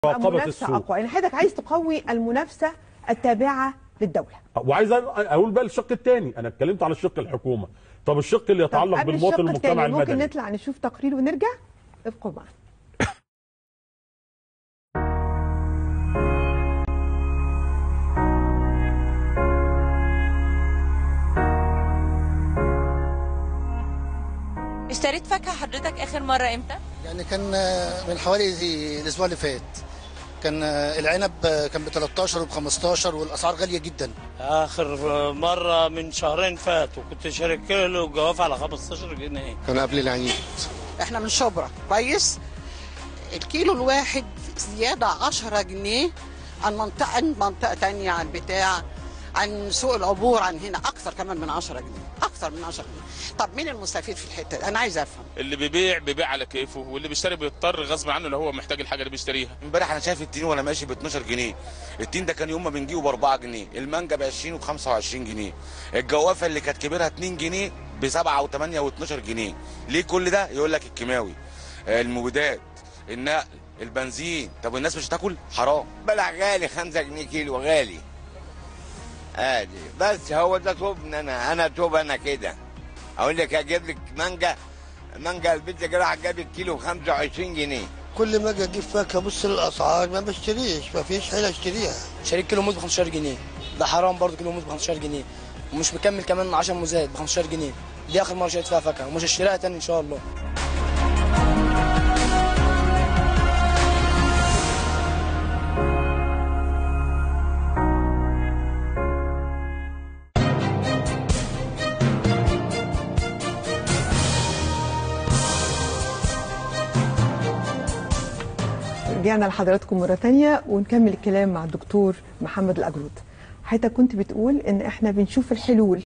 مراقبة منافسه السوق. اقوى يعني حضرتك عايز تقوي المنافسه التابعه للدوله وعايز اقول بقى الشق الثاني انا اتكلمت على الشق الحكومه طب الشق اللي طب يتعلق قبل بالمواطن الشق المجتمع التاني ممكن المدني نطلع نشوف تقرير ونرجع ابقوا معنا اشتريت فاكهة حضرتك آخر مرة إمتى؟ يعني كان آه، من حوالي الاسبوع اللي فات كان آه، العنب آه، كان ب 13 وب 15 والاسعار غاليه جدا اخر مره من شهرين فاتوا كنت شارك كيلو جواف على 15 جنيه كان قبل العيد احنا من شبرا كويس الكيلو الواحد زيادة 10 جنيه عن منطقة عن منطقة تانية عن بتاع عن سوق العبور عن هنا أكثر كمان من 10 جنيه أكثر من 10 جنيه طب مين المستفيد في الحتة دي؟ أنا عايز أفهم اللي بيبيع بيبيع على كيفه واللي بيشتري بيضطر غصب عنه لو هو محتاج الحاجه اللي بيشتريها امبارح انا شايف التين وانا ماشي ب 12 جنيه التين ده كان يوم ما بنجيبه ب 4 جنيه المانجا ب 20 وب 25 جنيه الجوافه اللي كانت كبيرها 2 جنيه ب 7 و8 و12 جنيه ليه كل ده يقول لك الكيماوي آه، المبيدات النقل البنزين طب والناس مش هتاكل حرام بلع غالي 5 جنيه كيلو غالي عادي بس هو ده توبنا انا انا توب انا كده اقول لك اجيب لك مانجا مانجا البيت كده راح جاب الكيلو ب 25 جنيه كل ما اجي اجيب فاكهه ابص للاسعار ما بشتريش ما فيش حيله اشتريها شارك كيلو موز ب 15 جنيه ده حرام برضه كيلو موز ب 15 جنيه ومش مكمل كمان 10 موزات ب 15 جنيه دي اخر مره شريت فيها فاكهه ومش هشتريها تاني ان شاء الله رجعنا لحضراتكم مرة تانية ونكمل الكلام مع الدكتور محمد الأجرود حضرتك كنت بتقول إن إحنا بنشوف الحلول